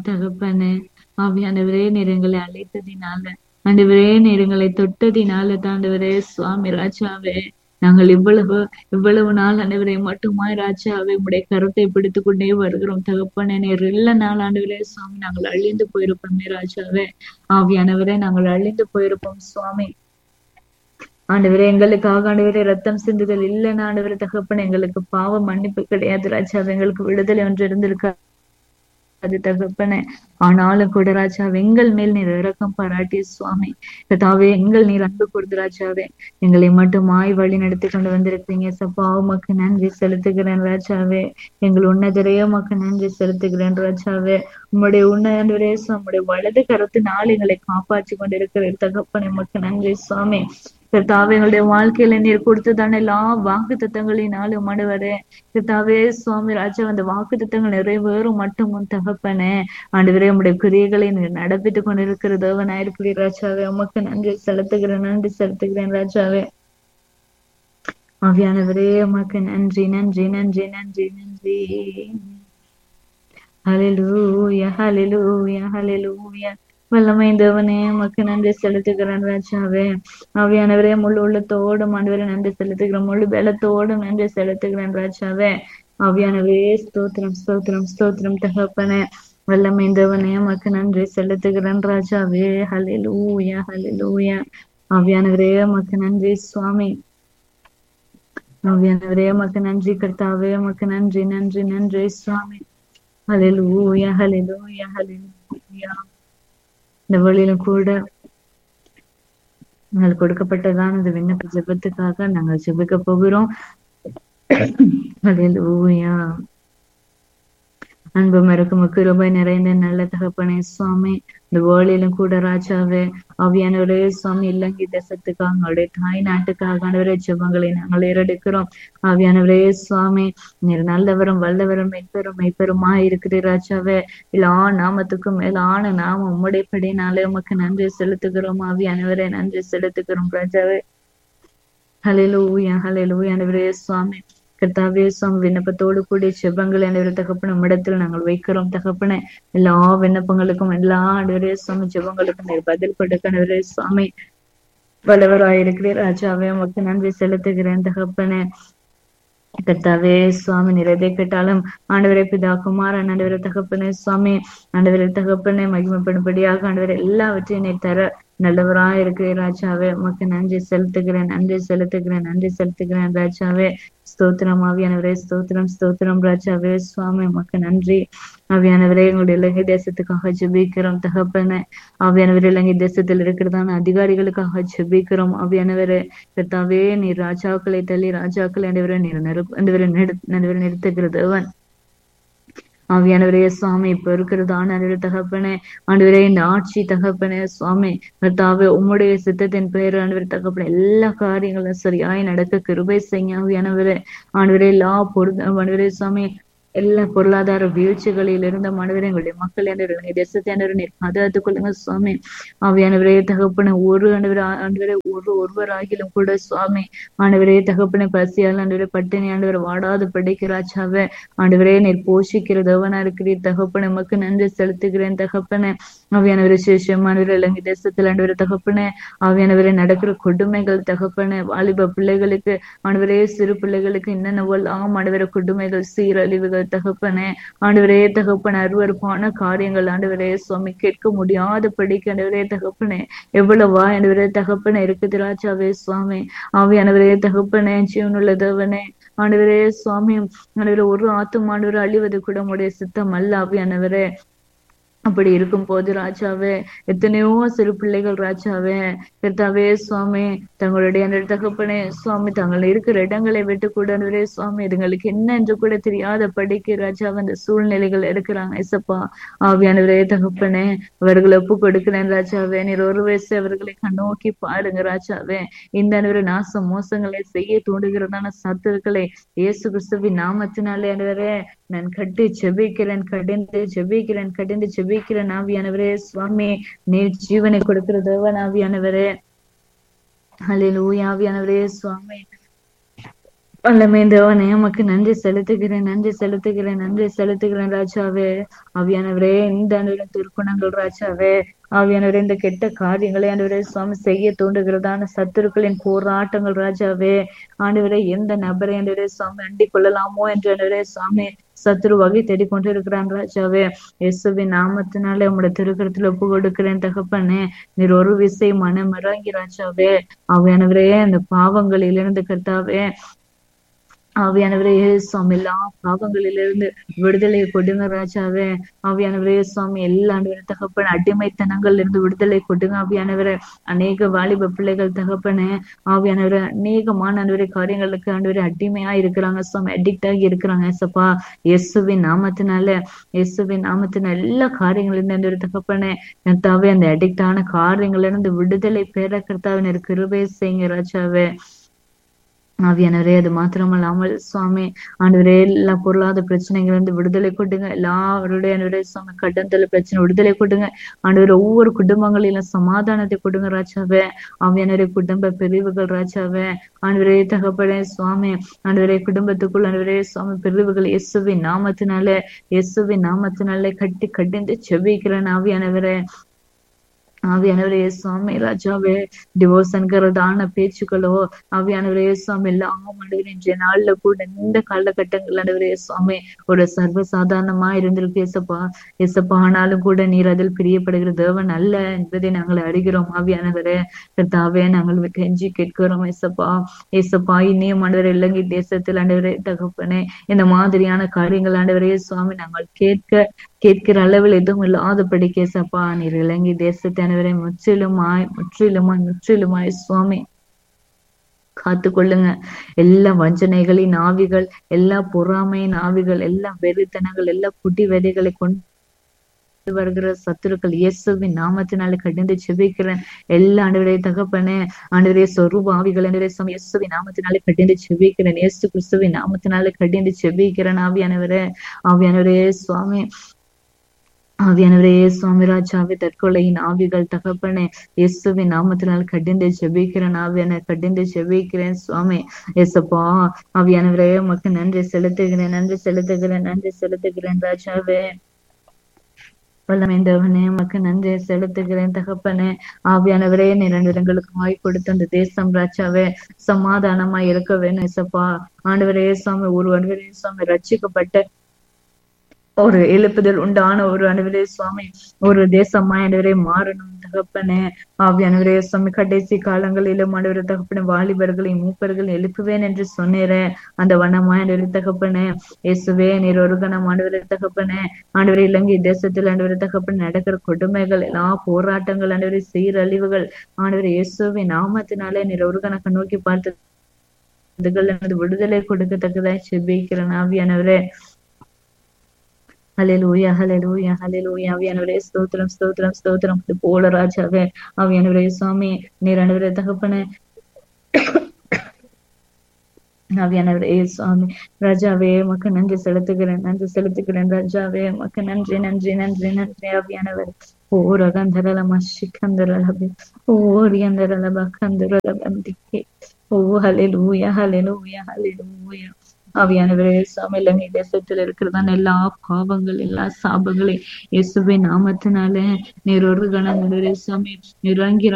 தகப்பனே ஆவியானவரே நீர் எங்களை அழைத்ததினால ஆண்டவரே நீர் எங்களை தொட்டதினால தாண்டவரே சுவாமி ராஜாவே நாங்கள் இவ்வளவு இவ்வளவு நாள் ஆண்டவரை மட்டுமாய் ராஜாவே உடைய கருத்தை பிடித்து கொண்டே வருகிறோம் தகப்பனே நீர் இல்ல நாள் ஆண்டவரே சுவாமி நாங்கள் அழிந்து போயிருப்போமே ராஜாவே ஆவியானவரே நாங்கள் அழிந்து போயிருப்போம் சுவாமி ஆண்டவரே எங்களுக்காக ஆண்டவரே ரத்தம் சிந்துதல் இல்லைன்னு ஆண்டவரே தகப்பன எங்களுக்கு பாவ மன்னிப்பு கிடையாது ராஜா எங்களுக்கு விடுதலை ஒன்று இருந்திருக்கா அது தகப்பனே ஆனாலும் கூட ராஜா எங்கள் மேல் நீர் இறக்கம் பாராட்டி சுவாமி கதாவே எங்கள் நீர் அன்பு கொடுத்து ராஜாவே எங்களை மட்டுமாய் வழி நடத்தி கொண்டு வந்திருக்கீங்க சப்பா உமக்கு நன்றி செலுத்துகிறேன் ராஜாவே எங்கள் உன்னதரையே உமக்கு நன்றி செலுத்துகிறேன் ராஜாவே உம்முடைய உன்னதரே உம்முடைய வலது கரத்தினால் எங்களை காப்பாற்றி கொண்டிருக்கிற தகப்பனை உமக்கு நன்றி சுவாமி கர்த்தாவே எங்களுடைய வாழ்க்கையில நீர் கொடுத்ததான எல்லா வாக்கு தத்தங்களினாலும் மனுவரே கர்த்தாவே சுவாமி ராஜா அந்த வாக்கு தத்தங்கள் நிறைவேறும் மட்டும் உன் தகப்பனே ஆண்டவரே உம்முடைய கிரியைகளை நீர் நடப்பித்துக் கொண்டிருக்கிற தேவனாயிருக்கிறீர் ராஜாவே உமக்கு நன்றி செலுத்துகிறேன் நன்றி செலுத்துகிறேன் ராஜாவே ஆவியானவரே உமக்கு நன்றி நன்றி நன்றி நன்றி நன்றி ஹalleluya ஹalleluya ஹalleluya வல்லமை தேவனே உமக்கு நன்றி செலுத்துகிறேன் ராஜாவே ஆவியானவரே முழு உள்ளத்தோடும் ஆண்டவரே நன்றி செலுத்துகிறேன் முழு பலத்தோடும் நன்றி செலுத்துகிறேன் ராஜாவே ஆவியானவரே ஸ்தோத்திரம் ஸ்தோத்திரம் ஸ்தோத்திரம் தகப்பனே வல்லமை தேவனே உமக்கு நன்றி செலுத்துகிறேன் ராஜாவே ஹalleluya ஹalleluya ஆவியானவரே உமக்கு நன்றி சுவாமி ஆவியானவரே உமக்கு நன்றி கர்த்தாவே உமக்கு நன்றி நன்றி நன்றி சுவாமி ஹalleluya ஹalleluya ஹalleluya இந்த வழியிலும் கூட நாங்கள் கொடுக்கப்பட்டதான இந்த விண்ணப்ப ஜெபத்துக்காக நாங்கள் ஜெபிக்க போகிறோம் ஹalleluya அன்பு மறக்கும் கிருபை நிறைந்த நல்ல தகப்பனே சுவாமி இந்த வேளையிலும் கூட ராஜாவே அவியானவரே சுவாமி இலங்கை தேசத்துக்காக அவங்களுடைய தாய் நாட்டுக்காக ஆண்டவரே ஜெபங்களை நாங்கள் ஏறெடுக்கிறோம் ஆவியானவரே சுவாமி நீர் நல்லவரும் வல்லவரும் மெய்ப்பெரும் மெய்ப்பெருமா இருக்கிற ராஜாவே எல்லா நாமத்துக்கும் மேலான நாம உம்முடைய படினாலே உமக்கு நன்றி செலுத்துகிறோம் ஆவியானவரே நன்றி செலுத்துகிறோம் ராஜாவே ஹalleluya ஹalleluya ஆண்டவரே சுவாமி கர்த்தாவே சுவாமி விண்ணப்பத்தோடு கூடிய செபங்கள் ஆண்டவரே தகப்பன இடத்தில் நாங்கள் வைக்கிறோம் தகப்பன எல்லா விண்ணப்பங்களுக்கும் எல்லா ஆண்டவரே சுவாமி ஜெபங்களுக்கும் நீர் பதில் கொடுக்க ஆண்டவரே சுவாமி வல்லவராயிருக்கிறேன் ராஜாவே உமக்கு நன்றி செலுத்துகிறேன் தகப்பனே கர்த்தாவே சுவாமி நிறைவே கேட்டாலும் ஆண்டவரே பிதா குமாரன் ஆண்டவரே தகப்பனே சுவாமி ஆண்டவரே தகப்பனே மகிமைப்படும்படியாக ஆண்டவரே எல்லாவற்றையும் நீ தர நல்லவராக இருக்கிறேன் ராஜாவே உமக்கு நன்றி செலுத்துகிறேன் நன்றி செலுத்துகிறேன் நன்றி செலுத்துகிறேன் ராஜாவே ஸ்தோத்திரம் ஆவியானவரே ஸ்தோத்திரம் ஸ்தோத்திரம் ராஜாவே சுவாமி உமக்கு நன்றி ஆவியானவரே எங்களுடைய இலங்கை தேசத்துக்காக ஜெபிக்கிறோம் தகப்பன ஆவியானவரே இலங்கை தேசத்தில் இருக்கிறதான அதிகாரிகளுக்காக ஜெபிக்கிறோம் ஆவியானவரே கர்த்தாவே நீர் ராஜாக்களை தள்ளி ராஜாக்களை ஆண்டவரை நீர் நெரு ஆண்டவரை நெடு நிறுத்துகிறது அவன் ஆவியானவரே சுவாமி இப்ப இருக்கிறதான ஆண்டவரே தகப்பனே ஆண்டவரே இந்த ஆட்சி தகப்பனே சுவாமி கர்த்தாவே உம்முடைய சித்தத்தின் பெயர் ஆண்டவரே தகப்பனே எல்லா காரியங்களும் சரியாய் நடக்க கிருபை செய்ய ஆவியானவரே ஆண்டவரே எல்லா பொருள் ஆண்டவரே சுவாமி எல்லா பொருளாதார வீழ்ச்சிகளில் இருந்த மாணவரே எங்களுடைய மக்கள் ஆண்டவரே தேசத்தை ஆண்டவரை நீர் பாதுகாத்துக் கொள்ளுங்க சுவாமி ஆவியானவரே தகப்பன ஒரு ஆண்டவரே ஆண்டவரே ஒரு ஒருவர் ஆகிலும் கூட சுவாமி ஆண்டவரே தகப்பனை பசியால் ஆண்டவரே பட்டினி ஆண்டவர் வாடாது படிக்கிறாச்சாவே ஆண்டவரே நீர் போஷிக்கிற தேவனா இருக்கிறீர் தகப்பனை நமக்கு நன்றி செலுத்துகிறேன் தகப்பனே ஆவியானவரே சேஷமானவரே இலங்கை தேசத்தில் ஆண்டவரே தகப்பனே ஆவியானவரே நடக்கிற கொடுமைகள் தகப்பனே வாலிப பிள்ளைகளுக்கு ஆண்டவரே சிறு பிள்ளைகளுக்கு என்னென்னவெல்லாம் ஆண்டவரே கொடுமைகள் சீரழிவுகள் தகப்பனே ஆண்டவரே தகப்பன அருவறுப்பான காரியங்கள் ஆண்டவரே சுவாமி கேட்க முடியாத படிக்க ஆண்டவரே தகப்பனே எவ்வளவா ஆண்டவரே தகப்பனே இருக்குது ராஜாவே சுவாமி ஆவியானவரே தகப்பனே ஜீவனுள்ள தேவனே ஆண்டவரே சுவாமி ஆண்டவரே ஒரு ஆத்தும் ஆண்டவரே அழிவது கூட உடைய சித்தம் அல்ல ஆவியானவரே அப்படி இருக்கும் போது ராஜாவே எத்தனையோ சிறு பிள்ளைகள் ராஜாவே கர்த்தாவே சுவாமி தங்களுடைய அந்த தகப்பனே சுவாமி தங்கள் இருக்கிற இடங்களை விட்டு கூட சுவாமி இதுங்களுக்கு என்ன என்று கூட தெரியாத படிக்க ராஜாவே அந்த சூழ்நிலைகள் இருக்கிறாங்க இசப்பா ஆவியானவரே தகப்பனே அவர்களை ஒப்பு கொடுக்கிறேன் ராஜாவே நீர் ஒரு வயசு அவர்களை கண்ணோக்கி பாருங்க ராஜாவே இந்த அனைவரு நாச மோசங்களை செய்ய தூண்டுகிறதான சத்துருக்களை இயேசு கிறிஸ்துவின் நாமத்தினாலே அனைவரே நான் கட்டி ஜெபிக்கிறேன் கடிந்து ஜெபிக்கிறேன் கடிந்து ஜெபிக்கிறேன் ஆவியானவரே சுவாமி நீர் ஜீவனை கொடுக்கிற தேவன் ஆவியானவரே ஹalleluya ஆவியானவரே சுவாமி வல்லமை தேவனே உமக்கு நன்றி செலுத்துகிறேன் நன்றி செலுத்துகிறேன் நன்றி செலுத்துகிறேன் ராஜாவே ஆவியானவரே இந்த அனுடைய திருக்குணங்கள் ராஜாவே ஆவியானவரே இந்த கெட்ட காரியங்களை ஆண்டவரே சுவாமி செய்ய தூண்டுகிறதான சத்துருக்களின் போராட்டங்கள் ராஜாவே ஆண்டவரே எந்த நபரை ஆண்டவரே சுவாமி அண்டிக் கொள்ளலாமோ என்று ஆண்டவரே சுவாமி சத்துரு வகை தேடிக் கொண்டிருக்கிறான் ராஜாவே இயேசுவின் நாமத்தினாலே உம்முடைய திருக்கரத்துல ஒப்பு கொடுக்கிறேன் தகப்பனே நீர் ஒரு விசை மனம் இறங்கி ராஜாவே ஆவியானவரே அந்த பாவங்களிலிருந்து கர்த்தாவே ஆவியானவரே சுவாமி எல்லா பாவங்களிலிருந்து விடுதலை கொடுங்க ராஜாவே ஆவியானவரே சுவாமி எல்லா ஆண்டவரே தகப்பன அடிமைத்தனங்கள்ல இருந்து விடுதலை கொடுங்க ஆவியானவரே அநேக வாலிப பிள்ளைகள் தகப்பனே ஆவியானவரே அநேகமான ஆண்டவரே காரியங்களுக்கு ஆண்டவரே அடிமையா இருக்கிறாங்க சுவாமி அடிக்ட் ஆகி இருக்கிறாங்க ஏசப்பா இயேசுவின் நாமத்தினால இயேசுவின் நாமத்தின எல்லா காரியங்களிலிருந்து ஆண்டவரே தகப்பனே கர்த்தாவே அந்த அடிக்ட் ஆன காரியங்கள்ல இருந்து விடுதலை பெற கர்த்தாவின் கிருபை செய்யுங்க ராஜாவே ஆவியானவரே அது மாத்திரமல்லாமல் சுவாமி ஆண்டவரே எல்லா பொருளாதார பிரச்சனைகள் இருந்து விடுதலை கொடுங்க எல்லாருடைய ஆண்டவரே சுவாமி கடன் தொல்லை பிரச்சனை விடுதலை கொடுங்க ஆண்டவரே ஒவ்வொரு குடும்பங்களிலும் சமாதானத்தை கொடுங்க ராஜாவே ஆவியானவரே குடும்ப பிரிவுகள் ராஜாவே ஆண்டவரே தகப்படே சுவாமி ஆண்டவரே குடும்பத்துக்குள் ஆண்டவரே சுவாமி பிரிவுகள் இயேசுவின் நாமத்தினால இயேசுவின் நாமத்தினால கட்டி கட்டிந்து செபிக்கிறேன் ஆவியானவரே ஆவியானவரே சுவாமி ராஜாவே டிவோர்ஸ் என்கிறதான பேச்சுக்களோ ஆவியானவரே சுவாமி எல்லாம் ஆண்டவரே இன்றைய நாள்ல கூட இந்த காலகட்டங்கள் ஆண்டவரே சுவாமி ஒரு சர்வ சாதாரணமா இருந்திருக்கு ஏசப்பா ஏசப்பா ஆனாலும் கூட நீர் அதில் பிரியப்படுகிற தேவன் அல்ல என்பதை நாங்கள் அறிகிறோம் ஆவியானவரே கர்த்தாவே நாங்கள் கெஞ்சி கேட்கிறோம் ஏசப்பா ஏசப்பா இனியும் ஆண்டவரே இலங்கை தேசத்தில் ஆண்டவரே தகப்பனே இந்த மாதிரியான காரியங்கள் ஆண்டவரே சுவாமி நாங்கள் கேட்க கேட்கிற அளவில் எதுவும் இல்லாதபடி கேசப்பா நீர் இலங்கை தேசத்தை அனைவரை முற்றிலுமாய் முற்றிலுமாய் முற்றிலுமாய் சுவாமி காத்து கொள்ளுங்க எல்லா வஞ்சனைகளின் ஆவிகள் எல்லா பொறாமையின் ஆவிகள் எல்லா வெறித்தனங்கள் எல்லா குட்டி விதைகளை கொண்டு வருகிற சத்துருக்கள் இயேசுவின் நாமத்தினால கடிந்து செபிக்கிறேன் எல்லா ஆண்டவரே தகப்பனே ஆண்டவரே சொரூப ஆவிகள் ஆண்டவரே சுவாமி இயேசுவின் நாமத்தினால கடிந்து செபிக்கிறேன் இயேசு கிறிஸ்துவின் நாமத்தினால கடிந்து செபிக்கிறேன் ஆவியானவரே ஆவியானவரே சுவாமி ஆவியானவரே சுவாமி ராஜாவே தற்கொலையின் ஆவிகள் தகப்பனே இயேசுவின் நாமத்தினால் கடிந்து ஜெபிக்கிறேன் ஆவியான கடிந்து ஜெபிக்கிறேன் சுவாமி ஏசப்பா ஆவியானவரே உமக்கு நன்றி செலுத்துகிறேன் நன்றி செலுத்துகிறேன் நன்றி செலுத்துகிறேன் ராஜாவே வல்லமைந்தவனே உமக்கு நன்றி செலுத்துகிறேன் தகப்பனே ஆவியானவரே நிரண்டங்களுக்கு வாய் கொடுத்த அந்த தேசம் ராஜாவே சமாதானமா இருக்க வேணும் இசப்பா ஆண்டவரே சுவாமி ஒரு ஆண்டவரே சுவாமி ரட்சிக்கப்பட்ட ஒரு எழுப்புதல் உண்டான ஒரு அனுவரே சுவாமி ஒரு தேசமா ஆண்டவரே மாறணும் தகப்பனே ஆவியானவரே சுவாமி கடைசி காலங்களிலும் ஆண்டவரே தகப்பனே வாலிபர்களை மூப்பர்கள் எழுப்புவேன் என்று சொன்னேரே அந்த வண்ணமா ஆண்டவரே தகப்பனே இயேசுவே நீர் ஒரு கணம் ஆண்டவரே தகப்பனே ஆண்டவரே இலங்கை தேசத்தில் ஆண்டவரே தகப்பனே நடக்கிற கொடுமைகள் எல்லா போராட்டங்கள் ஆண்டவரே சீரழிவுகள் ஆண்டவரே இயேசுவே நாமத்தினாலே நீர் ஒரு கணக்கு நோக்கி பார்த்து இதுகள் எனது விடுதலை கொடுக்கத்தக்கதாய் செபிக்கிறேன் ஆவியானவரே ஹalleluya ஹalleluya ஹalleluya ஆவியானவரே ஸ்தோத்திரம் ஸ்தோத்திரம் ஸ்தோத்திரம் இது போல ராஜாவே ஆவியானவரே சுவாமி நீர் ஆண்டவரே தகப்பனே ஆவியானவரே சுவாமி ராஜாவே மக்க நன்றி செலுத்துகிறேன் நன்றி செலுத்துகிறேன் ராஜாவே மக்க நன்றி நன்றி நன்றி நன்றி ஆவியானவர் ஓர் அகந்தரலம சிக்கந்தரலபி ஓர் எந்தரலப கந்தரலபந்திக்கே ஓ ஹalleluya ஹalleluya ஹalleluya ஆவியானவரே சுவாமி இலங்கை தேசத்தில் இருக்கிறதான எல்லா பாவங்கள் எல்லா சாபங்களையும் இயேசுவின் நாமத்தினால நீர் ஒரு கணம் சுவாமி இறங்கி